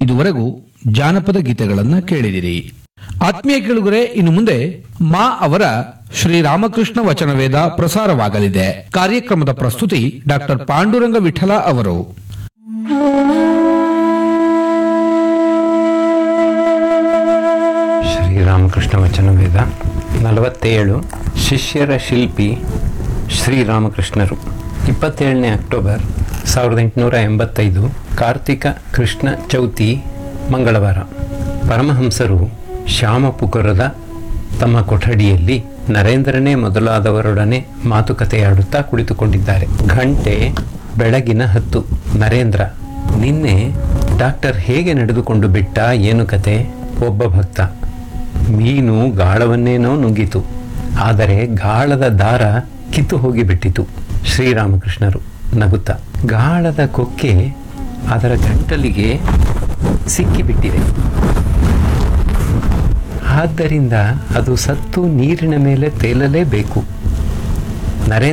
ಇದುವರೆಗೂ ಜಾನಪದ ಗೀತೆಗಳನ್ನ ಕೇಳಿದಿರಿ ಆತ್ಮೀಯ ಕೇಳುಗರೆ ಇನ್ನು ಮುಂದೆ ಮಾ ಅವರ ಶ್ರೀರಾಮಕೃಷ್ಣ ವಚನವೇದ ಪ್ರಸಾರವಾಗಲಿದೆ ಕಾರ್ಯಕ್ರಮದ ಪ್ರಸ್ತುತಿ ಡಾಕ್ಟರ್ ಪಾಂಡುರಂಗ ವಿಠಲ ಅವರು ಶ್ರೀರಾಮಕೃಷ್ಣ ವಚನವೇದ ನಲವತ್ತೇಳು ಶಿಷ್ಯರ ಶಿಲ್ಪಿ ಶ್ರೀರಾಮಕೃಷ್ಣರು ಇಪ್ಪತ್ತೇಳನೇ ಅಕ್ಟೋಬರ್ ಸಾವಿರದ ಎಂಟುನೂರ ಎಂಬತ್ತೈದು ಕಾರ್ತಿಕ ಕೃಷ್ಣ ಚೌತಿ ಮಂಗಳವಾರ ಪರಮಹಂಸರು ಶ್ಯಾಮಪುಕುರದ ತಮ್ಮ ಕೊಠಡಿಯಲ್ಲಿ ನರೇಂದ್ರನೇ ಮೊದಲಾದವರೊಡನೆ ಮಾತುಕತೆಯಾಡುತ್ತಾ ಕುಳಿತುಕೊಂಡಿದ್ದಾರೆ ಘಂಟೆ ಬೆಳಗಿನ ಹತ್ತು ನರೇಂದ್ರ ನಿನ್ನೆ ಡಾಕ್ಟರ್ ಹೇಗೆ ನಡೆದುಕೊಂಡು ಬಿಟ್ಟ ಏನು ಕತೆ ಒಬ್ಬ ಭಕ್ತ ಮೀನು ಗಾಳವನ್ನೇನೋ ನುಗ್ಗಿತು ಆದರೆ ಗಾಳದ ದಾರ ಕಿತ್ತು ಹೋಗಿಬಿಟ್ಟಿತು ಶ್ರೀರಾಮಕೃಷ್ಣರು ನಗುತ್ತಾ ಗಾಳದ ಕೊಕ್ಕೆ ಅದರ ಗಂಟಲಿಗೆ ಸಿಕ್ಕಿಬಿಟ್ಟಿದೆ ಆದ್ದರಿಂದ ಅದು ಸತ್ತು ನೀರಿನ ಮೇಲೆ ತೇಲಲೇಬೇಕು ನರೇಂದ್ರ